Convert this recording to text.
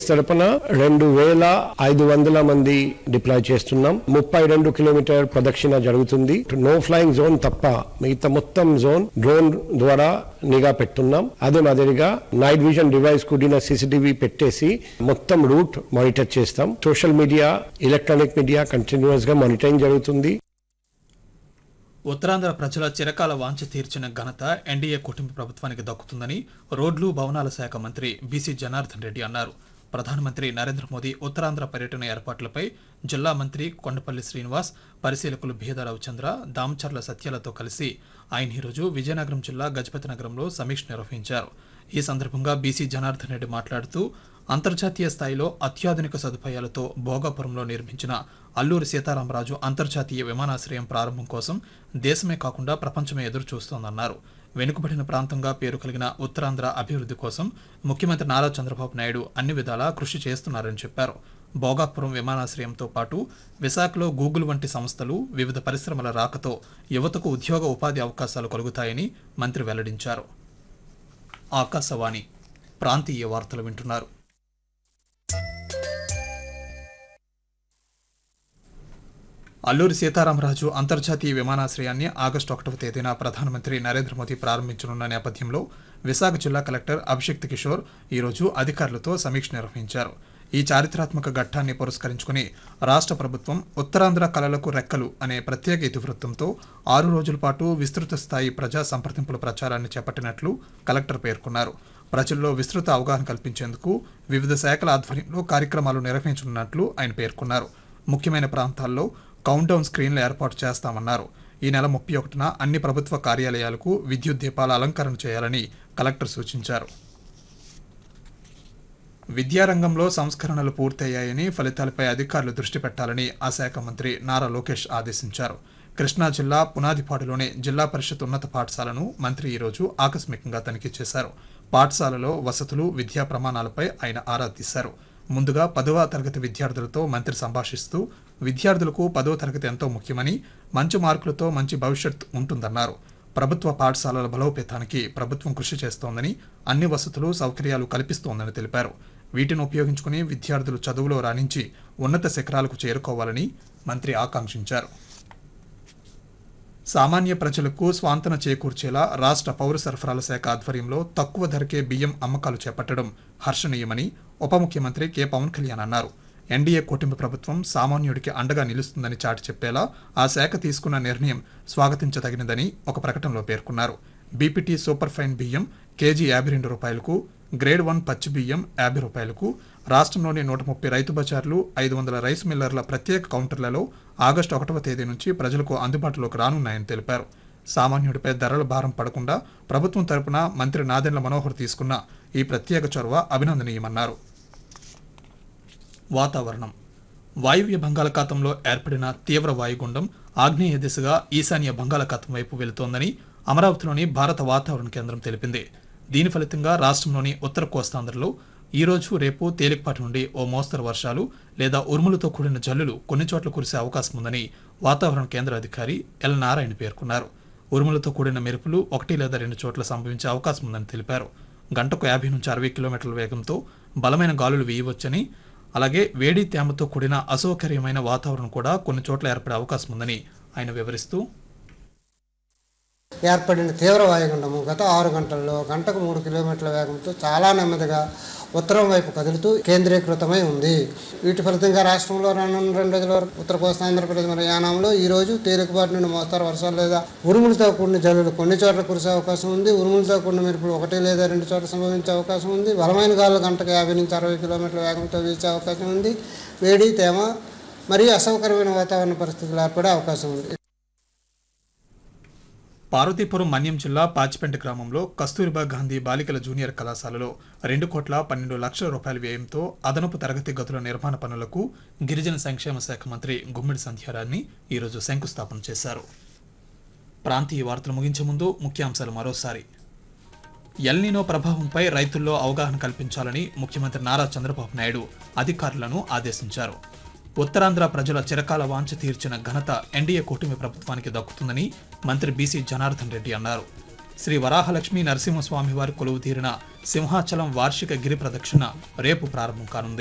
తరపున రెండు వేల ఐదు వందల మంది డిప్లాయ్ చేస్తున్నాం ముప్పై రెండు కిలోమీటర్ ప్రదక్షిణ జరుగుతుంది నో ఫ్లయింగ్ జోన్ తప్ప మిగతా మొత్తం జోన్ డ్రోన్ ద్వారా నిఘా పెట్టున్నాం అదే మాదిరిగా నైట్ విజన్ డివైస్ కూడిన సీసీటీవీ పెట్టేసి మొత్తం రూట్ మానిటర్ చేస్తాం social media electronic media continuous గా మానిటరింగ్ జరుగుతుంది ఉత్తరాంధ్ర ప్రజల చిరకాల వాంఛ తీర్చిన ఘనత ఎన్డీఏ కుటుంబ ప్రభుత్వానికి దక్కుతుందని రోడ్లు భవనాల శాఖ మంత్రి బీసీ జనార్దన్ రెడ్డి అన్నారు ప్రధానమంత్రి నరేంద్ర మోదీ ఉత్తరాంధ్ర పర్యటన ఏర్పాట్లపై జిల్లా మంత్రి కొండపల్లి శ్రీనివాస్ పరిశీలకులు భీద రవిచంద్ర దామచర్ల సత్యాలతో కలిసి ఆయన ఈరోజు విజయనగరం జిల్లా గజపతి నగరంలో సమీక్ష నిర్వహించారు ఈ సందర్భంగా బీసీ జనార్దన్ రెడ్డి మాట్లాడుతూ అంతర్జాతీయ స్థాయిలో అత్యాధునిక సదుపాయాలతో భోగాపురంలో నిర్మించిన అల్లూరి సీతారామరాజు అంతర్జాతీయ విమానాశ్రయం ప్రారంభం కోసం దేశమే కాకుండా ప్రపంచమే ఎదురు చూస్తోందన్నారు వెనుకబడిన ప్రాంతంగా పేరు కలిగిన ఉత్తరాంధ్ర అభివృద్ధి కోసం ముఖ్యమంత్రి నారా చంద్రబాబు నాయుడు అన్ని విధాలా కృషి చేస్తున్నారని చెప్పారు భోగాపురం విమానాశ్రయంతో పాటు విశాఖలో గూగుల్ వంటి సంస్థలు వివిధ పరిశ్రమల రాకతో యువతకు ఉద్యోగ ఉపాధి అవకాశాలు కలుగుతాయని మంత్రి వెల్లడించారు ఆకాశవాణి ప్రాంతీయ వార్తలు వింటున్నారు అల్లూరి సీతారామరాజు అంతర్జాతీయ విమానాశ్రయాన్ని ఆగస్టు ఒకటవ తేదీన ప్రధానమంత్రి నరేంద్ర మోదీ ప్రారంభించనున్న నేపథ్యంలో విశాఖ జిల్లా కలెక్టర్ అభిషిక్త్ కిషోర్ ఈరోజు అధికారులతో సమీక్ష నిర్వహించారు ఈ చారిత్రాత్మక ఘట్టాన్ని పురస్కరించుకుని రాష్ట్ర ప్రభుత్వం ఉత్తరాంధ్ర కళలకు రెక్కలు అనే ప్రత్యేక ఇతివృత్తంతో ఆరు రోజుల పాటు విస్తృత స్థాయి ప్రజా సంప్రదింపుల ప్రచారాన్ని చేపట్టినట్లు కలెక్టర్ పేర్కొన్నారు ప్రజల్లో విస్తృత అవగాహన కల్పించేందుకు వివిధ శాఖల ఆధ్వర్యంలో కార్యక్రమాలు నిర్వహించనున్నట్లు ఆయన పేర్కొన్నారు ముఖ్యమైన ప్రాంతాల్లో కౌంట్డౌన్ స్క్రీన్లు ఏర్పాటు చేస్తామన్నారు ఈ నెల ముప్పై ఒకటిన అన్ని ప్రభుత్వ కార్యాలయాలకు విద్యుత్ దీపాల అలంకరణ చేయాలని కలెక్టర్ సూచించారు విద్యారంగంలో సంస్కరణలు పూర్తయ్యాయని ఫలితాలపై అధికారులు దృష్టి పెట్టాలని ఆ శాఖ మంత్రి నారా లోకేష్ ఆదేశించారు కృష్ణా జిల్లా పునాదిపాడులోని జిల్లా పరిషత్ ఉన్నత పాఠశాలను మంత్రి ఈరోజు ఆకస్మికంగా తనిఖీ చేశారు పాఠశాలలో వసతులు విద్యా ప్రమాణాలపై ఆయన ఆరా తీశారు ముందుగా పదవ తరగతి విద్యార్థులతో మంత్రి సంభాషిస్తూ విద్యార్థులకు పదవ తరగతి ఎంతో ముఖ్యమని మంచి మార్కులతో మంచి భవిష్యత్ ఉంటుందన్నారు ప్రభుత్వ పాఠశాలల బలోపేతానికి ప్రభుత్వం కృషి చేస్తోందని అన్ని వసతులు సౌకర్యాలు కల్పిస్తోందని తెలిపారు వీటిని ఉపయోగించుకుని విద్యార్థులు చదువులో రాణించి ఉన్నత శిఖరాలకు చేరుకోవాలని మంత్రి ఆకాంక్షించారు సామాన్య ప్రజలకు స్వాంతన చేకూర్చేలా రాష్ట్ర పౌర సరఫరాల శాఖ ఆధ్వర్యంలో తక్కువ ధరకే బియ్యం అమ్మకాలు చేపట్టడం హర్షణీయమని ఉప ముఖ్యమంత్రి కె పవన్ కళ్యాణ్ అన్నారు ఎన్డీఏ కూటమి ప్రభుత్వం సామాన్యుడికి అండగా నిలుస్తుందని చాటి చెప్పేలా ఆ శాఖ తీసుకున్న నిర్ణయం స్వాగతించదగినదని ఒక ప్రకటనలో పేర్కొన్నారు బీపీటీ సూపర్ ఫైన్ బియ్యం కేజీ యాభై రెండు రూపాయలకు గ్రేడ్ వన్ పచ్చి బియ్యం యాభై రూపాయలకు రాష్ట్రంలోని నూట ముప్పై రైతు బజార్లు ఐదు వందల రైస్ మిల్లర్ల ప్రత్యేక కౌంటర్లలో ఆగస్టు ఒకటవ తేదీ నుంచి ప్రజలకు అందుబాటులోకి రానున్నాయని తెలిపారు సామాన్యుడిపై ధరల భారం పడకుండా ప్రభుత్వం తరపున మంత్రి నాదెండ్ల మనోహర్ తీసుకున్న ఈ ప్రత్యేక చొరవ అభినందనీయమన్నారు వాతావరణం వాయువ్య బంగాళాఖాతంలో ఏర్పడిన తీవ్ర వాయుగుండం ఆగ్నేయ దిశగా ఈశాన్య బంగాళాఖాతం వైపు వెళుతోందని అమరావతిలోని భారత వాతావరణ కేంద్రం తెలిపింది దీని ఫలితంగా రాష్ట్రంలోని ఉత్తర కోస్తాంధ్రలో ఈ రోజు రేపు తేలికపాటి నుండి ఓ మోస్తరు వర్షాలు లేదా ఉరుములతో కూడిన జల్లులు కొన్ని చోట్ల కురిసే అవకాశం ఉందని వాతావరణ కేంద్ర అధికారి ఎల్ నారాయణ పేర్కొన్నారు ఉరుములతో కూడిన మెరుపులు ఒకటి లేదా రెండు చోట్ల సంభవించే అవకాశం ఉందని తెలిపారు గంటకు యాభై నుంచి అరవై కిలోమీటర్ల వేగంతో బలమైన గాలులు వీయవచ్చని అలాగే వేడి తేమతో కూడిన అసౌకర్యమైన వాతావరణం కూడా కొన్ని చోట్ల ఏర్పడే అవకాశం ఉందని ఆయన వివరిస్తూ ఏర్పడిన తీవ్ర వాయుగుండము గత ఆరు గంటల్లో గంటకు మూడు కిలోమీటర్ల వేగంతో చాలా నెమ్మదిగా ఉత్తరం వైపు కదులుతూ కేంద్రీకృతమై ఉంది వీటి ఫలితంగా రాష్ట్రంలో రానున్న రెండు రోజుల వరకు ఉత్తర కోస్తా ఆంధ్రప్రదేశ్ మరియు యానాంలో ఈ రోజు తేలికపాటి నుండి మోస్తారు వర్షాలు లేదా ఉరుములతో కూడిన జల్లులు కొన్ని చోట్ల కురిసే అవకాశం ఉంది ఉరుములతో కూడిన మెరుపులు ఒకటి లేదా రెండు చోట్ల సంభవించే అవకాశం ఉంది బలమైన గాలులు గంటకు యాభై నుంచి అరవై కిలోమీటర్ల వేగంతో వీచే అవకాశం ఉంది వేడి తేమ మరియు అసౌకర్యమైన వాతావరణ పరిస్థితులు ఏర్పడే అవకాశం ఉంది పార్వతీపురం మన్యం జిల్లా పాచిపెంట గ్రామంలో కస్తూరిబా గాంధీ బాలికల జూనియర్ కళాశాలలో రెండు కోట్ల పన్నెండు లక్షల రూపాయల వ్యయంతో అదనపు తరగతి గదుల నిర్మాణ పనులకు గిరిజన సంక్షేమ శాఖ మంత్రి గుమ్మిడి సంధ్యారాన్ని ఈరోజు శంకుస్థాపన చేశారు ప్రాంతీయ వార్తలు ముగించే ముందు ముఖ్యాంశాలు మరోసారి ఎల్నినో ప్రభావంపై రైతుల్లో అవగాహన కల్పించాలని ముఖ్యమంత్రి నారా చంద్రబాబు నాయుడు అధికారులను ఆదేశించారు ఉత్తరాంధ్ర ప్రజల చిరకాల వాంఛ తీర్చిన ఘనత ఎన్డీఏ కూటమి ప్రభుత్వానికి దక్కుతుందని మంత్రి బీసీ జనార్దన్ రెడ్డి అన్నారు శ్రీ వరాహలక్ష్మి నరసింహస్వామి వారి కొలువు తీరిన సింహాచలం వార్షిక గిరి ప్రదక్షిణ రేపు ప్రారంభం కానుంది